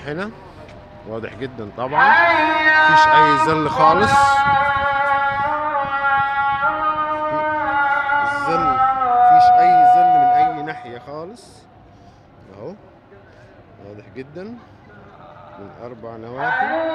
هنا واضح جدا طبعا مفيش اي ظل خالص الظل مفيش اي ظل من اي ناحية خالص اهو واضح جدا من اربع نواحي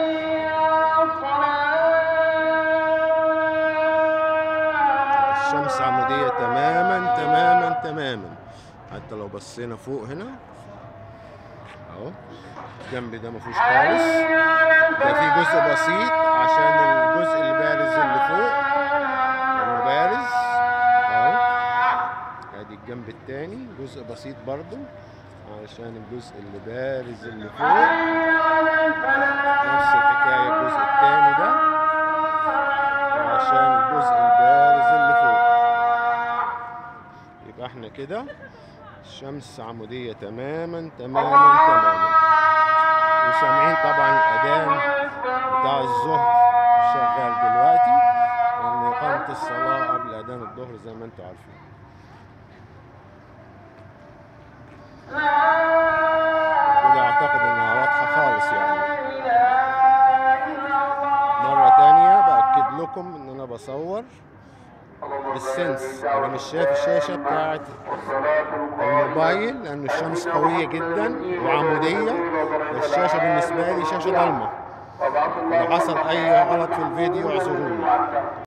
الشمس عمودية تماما تماما تماما حتى لو بصينا فوق هنا اهو الجنب ده مفيهوش خالص ده في جزء بسيط عشان الجزء اللي بارز اللي فوق لانه بارز اهو ادي الجنب التاني جزء بسيط برضو علشان الجزء اللي بارز اللي فوق نفس الحكاية الجزء التاني ده عشان الجزء البارز اللي فوق يبقى احنا كده الشمس عمودية تماما تماما تماما وسامعين طبعا الأذان بتاع الظهر شغال دلوقتي لأن إقامة الصلاة قبل أذان الظهر زي ما انتم عارفين كده أعتقد إنها واضحة خالص يعني مرة تانية بأكد لكم إن أنا بصور بالسنس أنا مش شايف الشاشة بتاعت الموبايل لأن الشمس قوية جدا وعمودية الشاشة بالنسبة لي شاشة ضلمة لو حصل أي غلط في الفيديو اعذروني